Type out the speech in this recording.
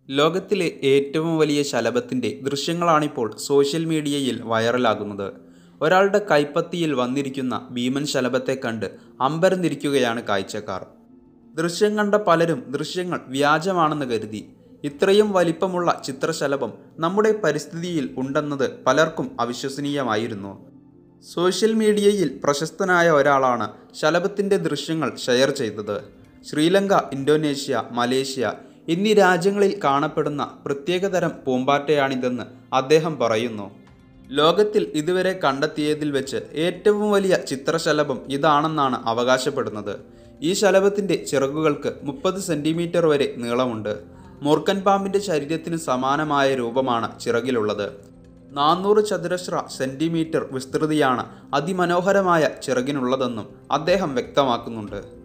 ലോകത്തിലെ ഏറ്റവും വലിയ ശലഭത്തിൻ്റെ ദൃശ്യങ്ങളാണിപ്പോൾ സോഷ്യൽ മീഡിയയിൽ വൈറലാകുന്നത് ഒരാളുടെ കൈപ്പത്തിയിൽ വന്നിരിക്കുന്ന ഭീമൻ ശലഭത്തെ കണ്ട് അമ്പരന്നിരിക്കുകയാണ് കാഴ്ചക്കാർ ദൃശ്യം കണ്ട പലരും ദൃശ്യങ്ങൾ വ്യാജമാണെന്ന് കരുതി ഇത്രയും വലിപ്പമുള്ള ചിത്രശലഭം നമ്മുടെ പരിസ്ഥിതിയിൽ ഉണ്ടെന്നത് പലർക്കും അവിശ്വസനീയമായിരുന്നു സോഷ്യൽ മീഡിയയിൽ പ്രശസ്തനായ ഒരാളാണ് ശലഭത്തിൻ്റെ ദൃശ്യങ്ങൾ ഷെയർ ചെയ്തത് ശ്രീലങ്ക ഇന്തോനേഷ്യ മലേഷ്യ എന്നീ രാജ്യങ്ങളിൽ കാണപ്പെടുന്ന പ്രത്യേകതരം പൂമ്പാറ്റയാണിതെന്ന് അദ്ദേഹം പറയുന്നു ലോകത്തിൽ ഇതുവരെ കണ്ടെത്തിയതിൽ വെച്ച് ഏറ്റവും വലിയ ചിത്രശലഭം ഇതാണെന്നാണ് അവകാശപ്പെടുന്നത് ഈ ശലഭത്തിൻ്റെ ചിറകുകൾക്ക് മുപ്പത് സെൻറ്റിമീറ്റർ വരെ നീളമുണ്ട് മൂർക്കൻ പാമ്പിൻ്റെ ശരീരത്തിന് സമാനമായ രൂപമാണ് ചിറകിലുള്ളത് നാനൂറ് ചതുരശ്ര സെൻറ്റിമീറ്റർ വിസ്തൃതിയാണ് അതിമനോഹരമായ ചിറകിനുള്ളതെന്നും അദ്ദേഹം വ്യക്തമാക്കുന്നുണ്ട്